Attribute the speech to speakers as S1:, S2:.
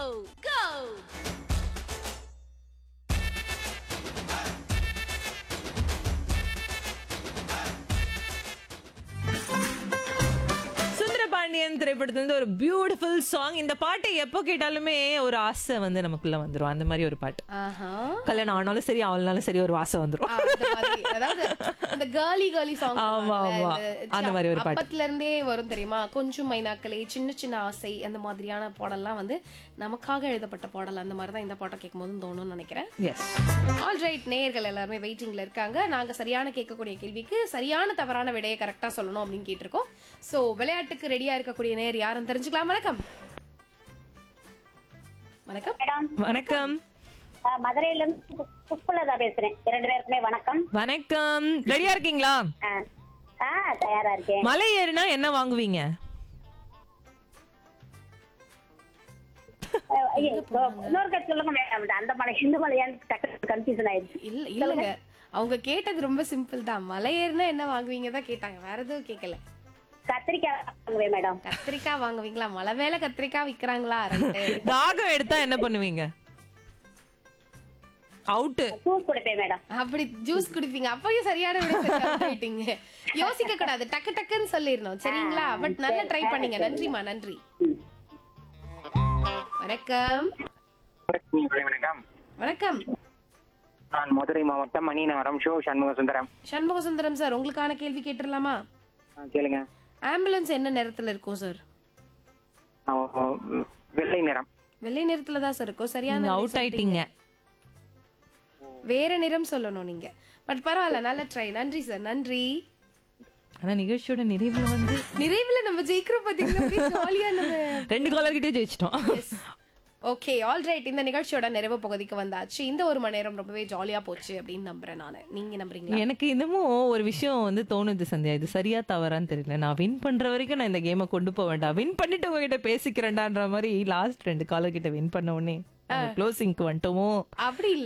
S1: go!
S2: Sundarapandian திரைப்படத்துல ஒரு beautiful song இந்த பாட்டை எப்போ கேட்டாலுமே ஒரு ஆசை வந்து நமக்குள்ள வந்துரும் அந்த மாதிரி ஒரு பாட்டு
S1: ஆஹா
S2: கல்யாணம் ஆனாலும் சரி அவளாலும் சரி ஒரு ஆசை வந்துரும்
S1: ஆ, அந்த மாதிரி. அதாவது இந்த கேர்லி கேர்லி சாங்
S2: ஆமா, ஆமா. அந்த மாதிரி ஒரு பாட்டு.
S1: அப்பத்துல இருந்தே வரும் தெரியுமா கொஞ்சம் மைனாக்களே சின்ன சின்ன ஆசை அந்த மாதிரியான பாடல்லாம் வந்து நமக்காக எழுதப்பட்ட பாடல் அந்த மாதிரி தான் இந்த பாட்டை கேட்கும் போதும் தோணும்னு நினைக்கிறேன்
S2: எஸ்
S1: ஆல் ரைட் நேயர்கள் எல்லாருமே வெயிட்டிங்ல இருக்காங்க நாங்க சரியான கேட்கக்கூடிய கேள்விக்கு சரியான தவறான விடையை கரெக்டா சொல்லணும் அப்படின்னு கேட்டிருக்கோம் சோ விளையாட்டுக்கு ரெடியா இருக்கக்கூடிய நேயர் யாருன்னு தெரிஞ்சுக்கலாம் வணக்கம் வணக்கம்
S3: மேடம்
S2: வணக்கம்
S3: அஹ், மதுரையில இருந்து பு- புஷ்பலதா பேசுறேன் இரண்டு பேருக்குமே வணக்கம்
S2: வணக்கம் ரெடியா இருக்கீங்களா
S3: அஹ், ஆ தயாரா இருக்கேன்
S2: மலை ஏறினா என்ன வாங்குவீங்க
S3: அஹ், ஐயோ, இன்னொரு கட்சி சொல்லுங்க மேடம் அந்த மலை இந்த மலையான்னு டக்கு கன்ஃபியூஷன் ஆயிடுச்சு
S1: இல்ல இல்லங்க அவங்க கேட்டது ரொம்ப சிம்பிள் தான் மலை ஏறினா என்ன வாங்குவீங்க தான் கேட்டாங்க வேற எதுவும் கேட்கல
S3: கத்திரிக்காய் வாங்குவேன் மேடம்
S1: கத்திரிக்காய் வாங்குவீங்களா மலை மேல கத்திரிக்காய் விக்கிறாங்களா ரைட்டு
S2: தாகம் எடுத்தா என்ன பண்ணுவீங்க அவுட்டு
S3: ஜூஸ் குடிப்பேன் மேடம்
S1: அப்படி ஜூஸ் குடிப்பீங்க அப்பயும் சரியான விடை சொல்லி போயிட்டீங்க யோசிக்க கூடாது டக்கு டக்குன்னு சொல்லிடணும் சரிங்களா பட் நல்லா ட்ரை பண்ணீங்க நன்றிமா நன்றி வணக்கம்
S4: வணக்கம்
S1: வணக்கம்
S4: நான் மதுரை மாவட்டம் மணிநகரம் ஷோ சண்முக சுந்தரம்
S1: சண்முக சுந்தரம் சார் உங்களுக்கான கேள்வி கேட்டுடலாமா
S4: ஆ, கேளுங்க
S1: ஆம்புலன்ஸ் என்ன நிறத்துல இருக்கும் சார்
S4: ஆ, ஓ, ம், வெள்ளை நிறம்
S1: வெள்ளை நிறத்துல தான் சார் இருக்கும் சரியான விடை
S2: அவுட் ஆயிட்டீங்க
S1: வேற நிறம் சொல்லணும் நீங்க பட் பரவாயில்ல நல்ல ட்ரை நன்றி சார் நன்றி
S2: ஆனா நிகழ்ச்சியோட நிறைவுல வந்து
S1: நிறைவுல நம்ம ஜெயிக்கிறோம் பாத்தீங்களா ஜாலியா நம்ம
S2: ரெண்டு காலர் கிட்டே ஜெயிச்சிட்டோம்
S1: ஓகே ஆல் ரைட் இந்த நிகழ்ச்சியோட நிறைவு பகுதிக்கு வந்தாச்சு இந்த ஒரு மணி நேரம் ரொம்பவே ஜாலியா போச்சு அப்படின்னு நம்புறேன் நானு நீங்க நம்புறீங்களா
S2: எனக்கு இன்னமும் ஒரு விஷயம் வந்து தோணுது சந்தியா இது சரியா தவறான்னு தெரியல நான் வின் பண்ற வரைக்கும் நான் இந்த கேமை கொண்டு போக வேண்டாம் வின் பண்ணிட்டு உங்ககிட்ட பேசிக்கிறேன்டான்ற மாதிரி லாஸ்ட் ரெண்டு காலர் கிட்ட வின் பண்ண உடனே க்ளோசிங்க்கு வந்துட்டோமோ
S1: அப்படி இல்ல